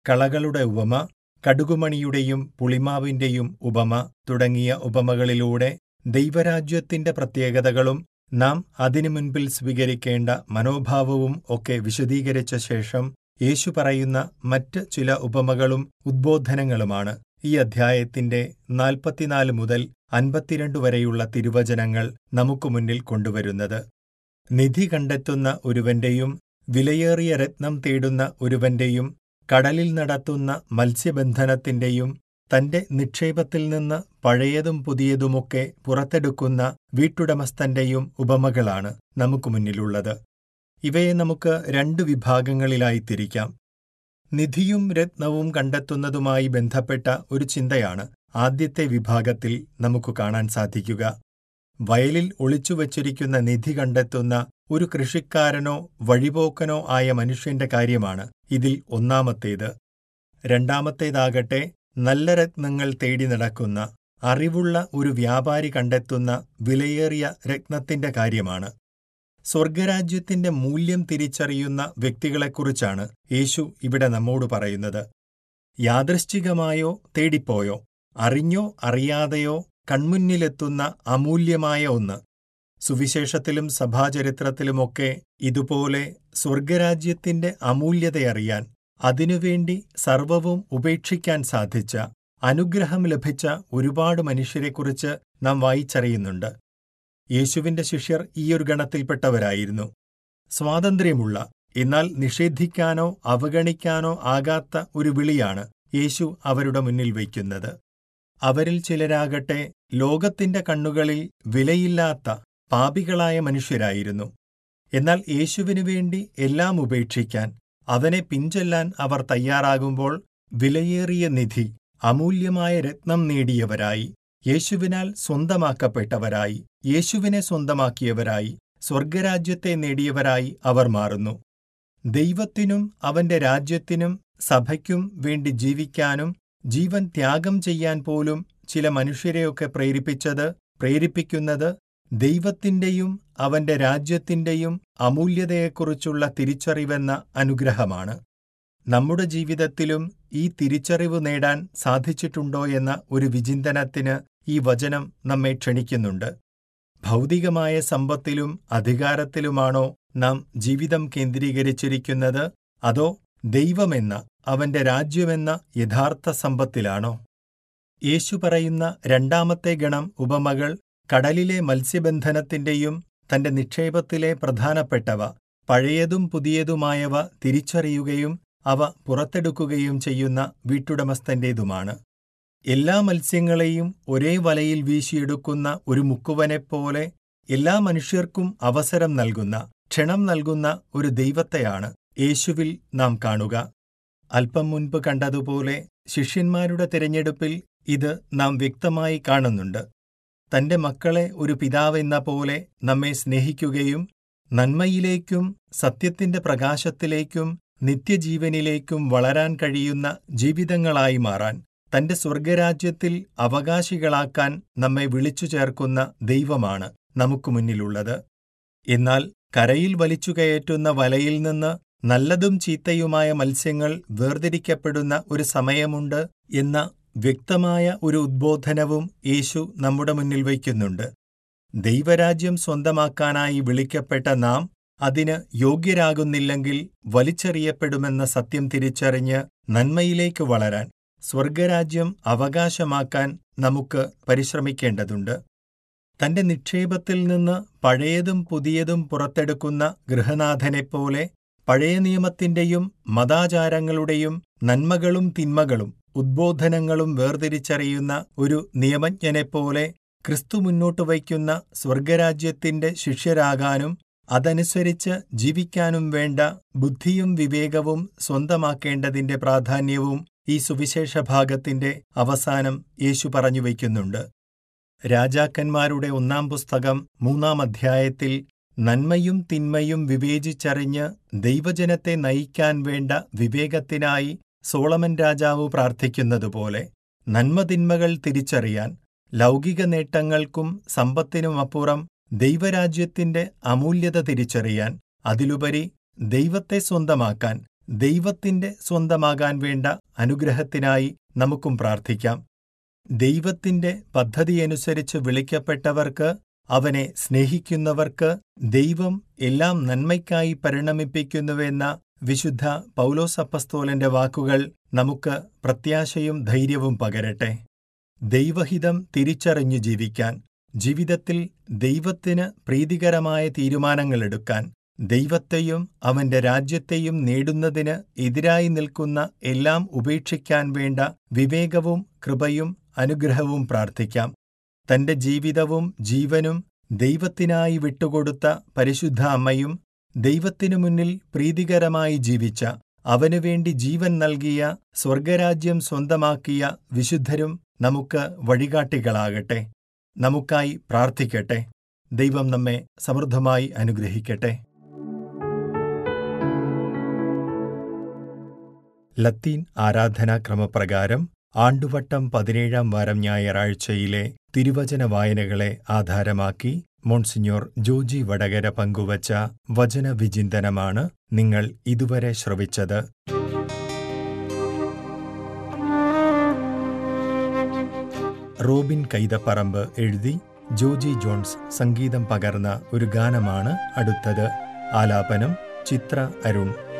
കളകളുടെ ഉപമ കടുകുമണിയുടെയും പുളിമാവിന്റെയും ഉപമ തുടങ്ങിയ ഉപമകളിലൂടെ ദൈവരാജ്യത്തിന്റെ പ്രത്യേകതകളും നാം അതിനു മുൻപിൽ സ്വീകരിക്കേണ്ട മനോഭാവവും ഒക്കെ വിശദീകരിച്ച ശേഷം യേശു പറയുന്ന മറ്റ് ചില ഉപമകളും ഉദ്ബോധനങ്ങളുമാണ് ഈ അധ്യായത്തിന്റെ നാൽപ്പത്തിനാല് മുതൽ അൻപത്തിരണ്ട് വരെയുള്ള തിരുവചനങ്ങൾ നമുക്ക് മുന്നിൽ കൊണ്ടുവരുന്നത് നിധി കണ്ടെത്തുന്ന ഒരുവന്റെയും വിലയേറിയ രത്നം തേടുന്ന ഒരുവന്റെയും കടലിൽ നടത്തുന്ന മത്സ്യബന്ധനത്തിന്റെയും തന്റെ നിക്ഷേപത്തിൽ നിന്ന് പഴയതും പുതിയതുമൊക്കെ പുറത്തെടുക്കുന്ന വീട്ടുടമസ്ഥന്റെയും ഉപമകളാണ് നമുക്ക് മുന്നിലുള്ളത് ഇവയെ നമുക്ക് രണ്ട് വിഭാഗങ്ങളിലായി തിരിക്കാം നിധിയും രത്നവും കണ്ടെത്തുന്നതുമായി ബന്ധപ്പെട്ട ഒരു ചിന്തയാണ് ആദ്യത്തെ വിഭാഗത്തിൽ നമുക്ക് കാണാൻ സാധിക്കുക വയലിൽ ഒളിച്ചുവച്ചിരിക്കുന്ന നിധി കണ്ടെത്തുന്ന ഒരു കൃഷിക്കാരനോ വഴിപോക്കനോ ആയ മനുഷ്യന്റെ കാര്യമാണ് ഇതിൽ ഒന്നാമത്തേത് രണ്ടാമത്തേതാകട്ടെ നല്ല രത്നങ്ങൾ തേടി നടക്കുന്ന അറിവുള്ള ഒരു വ്യാപാരി കണ്ടെത്തുന്ന വിലയേറിയ രത്നത്തിന്റെ കാര്യമാണ് സ്വർഗരാജ്യത്തിന്റെ മൂല്യം തിരിച്ചറിയുന്ന വ്യക്തികളെക്കുറിച്ചാണ് യേശു ഇവിടെ നമ്മോട് പറയുന്നത് യാദൃശ്ചികമായോ തേടിപ്പോയോ അറിഞ്ഞോ അറിയാതെയോ കൺമുന്നിലെത്തുന്ന അമൂല്യമായ ഒന്ന് സുവിശേഷത്തിലും സഭാചരിത്രത്തിലുമൊക്കെ ഇതുപോലെ സ്വർഗരാജ്യത്തിന്റെ അമൂല്യതയറിയാൻ അതിനുവേണ്ടി സർവവും ഉപേക്ഷിക്കാൻ സാധിച്ച അനുഗ്രഹം ലഭിച്ച ഒരുപാട് മനുഷ്യരെക്കുറിച്ച് നാം വായിച്ചറിയുന്നുണ്ട് യേശുവിന്റെ ശിഷ്യർ ഈയൊരു ഗണത്തിൽപ്പെട്ടവരായിരുന്നു സ്വാതന്ത്ര്യമുള്ള എന്നാൽ നിഷേധിക്കാനോ അവഗണിക്കാനോ ആകാത്ത ഒരു വിളിയാണ് യേശു അവരുടെ മുന്നിൽ വയ്ക്കുന്നത് അവരിൽ ചിലരാകട്ടെ ലോകത്തിന്റെ കണ്ണുകളിൽ വിലയില്ലാത്ത പാപികളായ മനുഷ്യരായിരുന്നു എന്നാൽ യേശുവിനു വേണ്ടി എല്ലാം ഉപേക്ഷിക്കാൻ അവനെ പിഞ്ചൊല്ലാൻ അവർ തയ്യാറാകുമ്പോൾ വിലയേറിയ നിധി അമൂല്യമായ രത്നം നേടിയവരായി യേശുവിനാൽ സ്വന്തമാക്കപ്പെട്ടവരായി യേശുവിനെ സ്വന്തമാക്കിയവരായി സ്വർഗരാജ്യത്തെ നേടിയവരായി അവർ മാറുന്നു ദൈവത്തിനും അവന്റെ രാജ്യത്തിനും സഭയ്ക്കും വേണ്ടി ജീവിക്കാനും ജീവൻ ത്യാഗം ചെയ്യാൻ പോലും ചില മനുഷ്യരെയൊക്കെ പ്രേരിപ്പിച്ചത് പ്രേരിപ്പിക്കുന്നത് ദൈവത്തിന്റെയും അവന്റെ രാജ്യത്തിന്റെയും അമൂല്യതയെക്കുറിച്ചുള്ള തിരിച്ചറിവെന്ന അനുഗ്രഹമാണ് നമ്മുടെ ജീവിതത്തിലും ഈ തിരിച്ചറിവ് നേടാൻ സാധിച്ചിട്ടുണ്ടോ എന്ന ഒരു വിചിന്തനത്തിന് ഈ വചനം നമ്മെ ക്ഷണിക്കുന്നുണ്ട് ഭൗതികമായ സമ്പത്തിലും അധികാരത്തിലുമാണോ നാം ജീവിതം കേന്ദ്രീകരിച്ചിരിക്കുന്നത് അതോ ദൈവമെന്ന അവന്റെ രാജ്യമെന്ന യഥാർത്ഥ സമ്പത്തിലാണോ യേശു പറയുന്ന രണ്ടാമത്തെ ഗണം ഉപമകൾ കടലിലെ മത്സ്യബന്ധനത്തിന്റെയും തന്റെ നിക്ഷേപത്തിലെ പ്രധാനപ്പെട്ടവ പഴയതും പുതിയതുമായവ തിരിച്ചറിയുകയും അവ പുറത്തെടുക്കുകയും ചെയ്യുന്ന വീട്ടുടമസ്ഥന്റേതുമാണ് എല്ലാ മത്സ്യങ്ങളെയും ഒരേ വലയിൽ വീശിയെടുക്കുന്ന ഒരു മുക്കുവനെപ്പോലെ എല്ലാ മനുഷ്യർക്കും അവസരം നൽകുന്ന ക്ഷണം നൽകുന്ന ഒരു ദൈവത്തെയാണ് യേശുവിൽ നാം കാണുക അല്പം മുൻപ് കണ്ടതുപോലെ ശിഷ്യന്മാരുടെ തിരഞ്ഞെടുപ്പിൽ ഇത് നാം വ്യക്തമായി കാണുന്നുണ്ട് തന്റെ മക്കളെ ഒരു പിതാവെന്ന പോലെ നമ്മെ സ്നേഹിക്കുകയും നന്മയിലേക്കും സത്യത്തിന്റെ പ്രകാശത്തിലേക്കും നിത്യജീവനിലേക്കും വളരാൻ കഴിയുന്ന ജീവിതങ്ങളായി മാറാൻ തന്റെ സ്വർഗരാജ്യത്തിൽ അവകാശികളാക്കാൻ നമ്മെ വിളിച്ചു ചേർക്കുന്ന ദൈവമാണ് നമുക്ക് മുന്നിലുള്ളത് എന്നാൽ കരയിൽ വലിച്ചുകയറ്റുന്ന വലയിൽ നിന്ന് നല്ലതും ചീത്തയുമായ മത്സ്യങ്ങൾ വേർതിരിക്കപ്പെടുന്ന ഒരു സമയമുണ്ട് എന്ന വ്യക്തമായ ഒരു ഉദ്ബോധനവും യേശു നമ്മുടെ മുന്നിൽ വയ്ക്കുന്നുണ്ട് ദൈവരാജ്യം സ്വന്തമാക്കാനായി വിളിക്കപ്പെട്ട നാം അതിന് യോഗ്യരാകുന്നില്ലെങ്കിൽ വലിച്ചെറിയപ്പെടുമെന്ന സത്യം തിരിച്ചറിഞ്ഞ് നന്മയിലേക്ക് വളരാൻ സ്വർഗരാജ്യം അവകാശമാക്കാൻ നമുക്ക് പരിശ്രമിക്കേണ്ടതുണ്ട് തന്റെ നിക്ഷേപത്തിൽ നിന്ന് പഴയതും പുതിയതും പുറത്തെടുക്കുന്ന ഗൃഹനാഥനെപ്പോലെ പഴയ നിയമത്തിന്റെയും മതാചാരങ്ങളുടെയും നന്മകളും തിന്മകളും ഉദ്ബോധനങ്ങളും വേർതിരിച്ചറിയുന്ന ഒരു നിയമജ്ഞനെപ്പോലെ ക്രിസ്തു മുന്നോട്ട് വയ്ക്കുന്ന സ്വർഗരാജ്യത്തിന്റെ ശിഷ്യരാകാനും അതനുസരിച്ച് ജീവിക്കാനും വേണ്ട ബുദ്ധിയും വിവേകവും സ്വന്തമാക്കേണ്ടതിന്റെ പ്രാധാന്യവും ഈ സുവിശേഷ ഭാഗത്തിന്റെ അവസാനം യേശു പറഞ്ഞു വയ്ക്കുന്നുണ്ട് രാജാക്കന്മാരുടെ ഒന്നാം പുസ്തകം മൂന്നാം അധ്യായത്തിൽ നന്മയും തിന്മയും വിവേചിച്ചറിഞ്ഞ് ദൈവജനത്തെ നയിക്കാൻ വേണ്ട വിവേകത്തിനായി സോളമൻ രാജാവ് പ്രാർത്ഥിക്കുന്നതുപോലെ നന്മതിന്മകൾ തിരിച്ചറിയാൻ ലൗകിക നേട്ടങ്ങൾക്കും സമ്പത്തിനുമപ്പുറം ദൈവരാജ്യത്തിന്റെ അമൂല്യത തിരിച്ചറിയാൻ അതിലുപരി ദൈവത്തെ സ്വന്തമാക്കാൻ ദൈവത്തിന്റെ സ്വന്തമാകാൻ വേണ്ട അനുഗ്രഹത്തിനായി നമുക്കും പ്രാർത്ഥിക്കാം ദൈവത്തിന്റെ പദ്ധതിയനുസരിച്ച് വിളിക്കപ്പെട്ടവർക്ക് അവനെ സ്നേഹിക്കുന്നവർക്ക് ദൈവം എല്ലാം നന്മയ്ക്കായി പരിണമിപ്പിക്കുന്നുവെന്ന വിശുദ്ധ പൗലോസപ്പസ്തോലന്റെ വാക്കുകൾ നമുക്ക് പ്രത്യാശയും ധൈര്യവും പകരട്ടെ ദൈവഹിതം തിരിച്ചറിഞ്ഞു ജീവിക്കാൻ ജീവിതത്തിൽ ദൈവത്തിന് പ്രീതികരമായ തീരുമാനങ്ങളെടുക്കാൻ ദൈവത്തെയും അവന്റെ രാജ്യത്തെയും നേടുന്നതിന് എതിരായി നിൽക്കുന്ന എല്ലാം ഉപേക്ഷിക്കാൻ വേണ്ട വിവേകവും കൃപയും അനുഗ്രഹവും പ്രാർത്ഥിക്കാം തന്റെ ജീവിതവും ജീവനും ദൈവത്തിനായി വിട്ടുകൊടുത്ത പരിശുദ്ധ അമ്മയും ദൈവത്തിനു മുന്നിൽ പ്രീതികരമായി ജീവിച്ച അവനുവേണ്ടി ജീവൻ നൽകിയ സ്വർഗരാജ്യം സ്വന്തമാക്കിയ വിശുദ്ധരും നമുക്ക് വഴികാട്ടികളാകട്ടെ നമുക്കായി പ്രാർത്ഥിക്കട്ടെ ദൈവം നമ്മെ സമൃദ്ധമായി അനുഗ്രഹിക്കട്ടെ ലത്തീൻ ആരാധനാക്രമപ്രകാരം ആണ്ടുവട്ടം പതിനേഴാം വാരം ഞായറാഴ്ചയിലെ തിരുവചന വായനകളെ ആധാരമാക്കി മോൺസിഞ്ഞോർ ജോജി വടകര പങ്കുവച്ച വചനവിചിന്തനമാണ് നിങ്ങൾ ഇതുവരെ ശ്രവിച്ചത് റോബിൻ കൈതപ്പറമ്പ് എഴുതി ജോജി ജോൺസ് സംഗീതം പകർന്ന ഒരു ഗാനമാണ് അടുത്തത് ആലാപനം ചിത്ര അരുൺ